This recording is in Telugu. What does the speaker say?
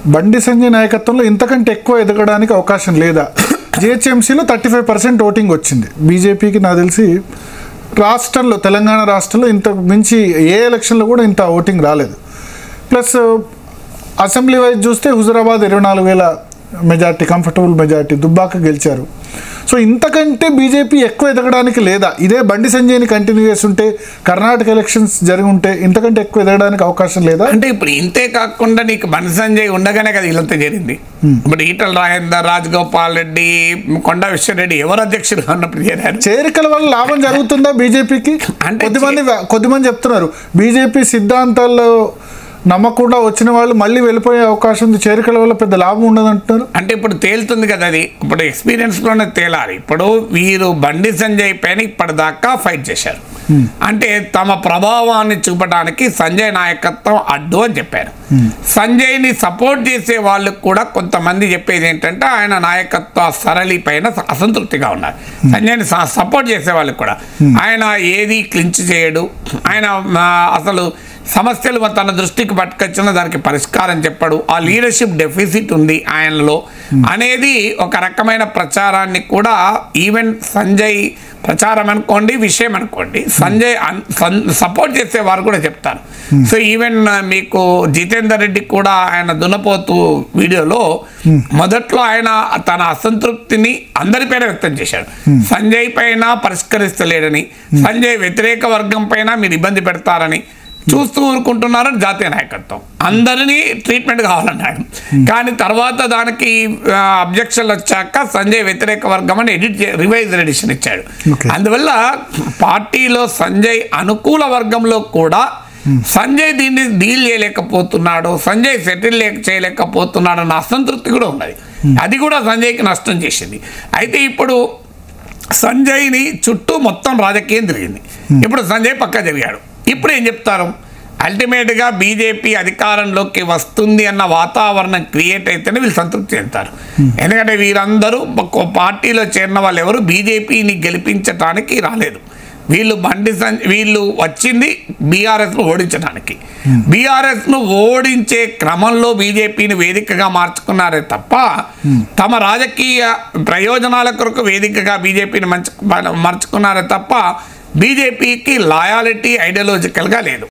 బండి సంజయ్ నాయకత్వంలో ఇంతకంటే ఎక్కువ ఎదగడానికి అవకాశం లేదా జిహెచ్ఎంసీలో థర్టీ ఫైవ్ పర్సెంట్ ఓటింగ్ వచ్చింది బీజేపీకి నాకు తెలిసి రాష్ట్రంలో తెలంగాణ రాష్ట్రంలో ఇంత మించి ఏ ఎలక్షన్లో కూడా ఇంత ఓటింగ్ రాలేదు ప్లస్ అసెంబ్లీ వైజ్ చూస్తే హుజురాబాద్ ఇరవై నాలుగు వేల మెజార్టీ కంఫర్టబుల్ మెజార్టీ దుబ్బాక గెలిచారు సో ఇంతకంటే బీజేపీ ఎక్కువ ఎదగడానికి లేదా ఇదే బండి సంజయ్ని కంటిన్యూ చేస్తుంటే కర్ణాటక ఎలక్షన్స్ జరిగి ఉంటే ఇంతకంటే ఎక్కువ ఎదగడానికి అవకాశం లేదా అంటే ఇప్పుడు ఇంతే కాకుండా నీకు బండి సంజయ్ ఉండగానే కదా ఇదంతా జరిగింది ఇప్పుడు ఈటల రాజేందర్ రాజగోపాల్ రెడ్డి కొండా విశ్వరెడ్డి ఎవరు అధ్యక్షుడుగా ఉన్నప్పుడు చేరారు చేరికల వల్ల లాభం జరుగుతుందా బీజేపీకి అంటే కొద్దిమంది కొద్దిమంది చెప్తున్నారు బీజేపీ సిద్ధాంతాల్లో నమ్మకుండా వచ్చిన వాళ్ళు మళ్ళీ వెళ్ళిపోయే అవకాశం ఉంది చేరికల వల్ల పెద్ద లాభం ఉండదు అంటున్నారు అంటే ఇప్పుడు తేలుతుంది కదా అది ఇప్పుడు ఎక్స్పీరియన్స్లోనే తేలాలి ఇప్పుడు వీరు బండి సంజయ్ పైన ఇప్పటిదాకా ఫైట్ చేశారు అంటే తమ ప్రభావాన్ని చూపడానికి సంజయ్ నాయకత్వం అడ్డు అని చెప్పారు సంజయ్ని సపోర్ట్ చేసే వాళ్ళకు కూడా కొంతమంది చెప్పేది ఏంటంటే ఆయన నాయకత్వ సరళి పైన అసంతృప్తిగా ఉన్నారు సంజయ్ని సపోర్ట్ చేసే వాళ్ళకి కూడా ఆయన ఏది క్లించ్ చేయడు ఆయన ఆ, అసలు సమస్యలు తన దృష్టికి పట్టుకొచ్చిన దానికి పరిష్కారం చెప్పడు ఆ లీడర్షిప్ డెఫిసిట్ ఉంది ఆయనలో అనేది ఒక రకమైన ప్రచారాన్ని కూడా ఈవెన్ సంజయ్ ప్రచారం అనుకోండి విషయం అనుకోండి సంజయ్ సపోర్ట్ చేసే వారు కూడా చెప్తారు సో ఈవెన్ మీకు జితేందర్ రెడ్డి కూడా ఆయన దున్నపోతు వీడియోలో మొదట్లో ఆయన తన అసంతృప్తిని అందరిపైన వ్యక్తం చేశాడు సంజయ్ పైన పరిష్కరిస్తలేడని సంజయ్ వ్యతిరేక వర్గం పైన మీరు ఇబ్బంది పెడతారని చూస్తూ ఊరుకుంటున్నారు జాతీయ నాయకత్వం అందరినీ ట్రీట్మెంట్ కావాలన్నాడు కానీ తర్వాత దానికి అబ్జెక్షన్లు వచ్చాక సంజయ్ వ్యతిరేక వర్గం అని ఎడిట్ రివైజ్ ఎడిషన్ ఇచ్చాడు Okay. అందువల్ల పార్టీలో సంజయ్ అనుకూల వర్గంలో కూడా సంజయ్ దీన్ని డీల్ చేయలేకపోతున్నాడు సంజయ్ సెటిల్ లేక చేయలేకపోతున్నాడు అన్న అసంతృప్తి కూడా ఉన్నది అది కూడా సంజయ్కి నష్టం చేసింది అయితే ఇప్పుడు సంజయ్ని చుట్టూ మొత్తం రాజకీయం తిరిగింది ఇప్పుడు సంజయ్ పక్క జరిగాడు ఇప్పుడు ఏం చెప్తారు అల్టిమేట్గా బీజేపీ అధికారంలోకి వస్తుంది అన్న వాతావరణం క్రియేట్ అయితేనే వీళ్ళు సంతృప్తి చెందుతారు ఎందుకంటే వీరందరూ ఒక పార్టీలో చేరిన వాళ్ళు ఎవరు బీజేపీని గెలిపించడానికి రాలేదు వీళ్ళు బండి సం వీళ్ళు వచ్చింది బీఆర్ఎస్ను ఓడించడానికి బీఆర్ఎస్ను ఓడించే క్రమంలో బీజేపీని వేదికగా మార్చుకున్నారే తప్ప తమ రాజకీయ ప్రయోజనాల కొరకు వేదికగా బీజేపీని మంచు మార్చుకున్నారే తప్ప బీజేపీకి లాయాలిటీ ఐడియాలజికల్గా లేదు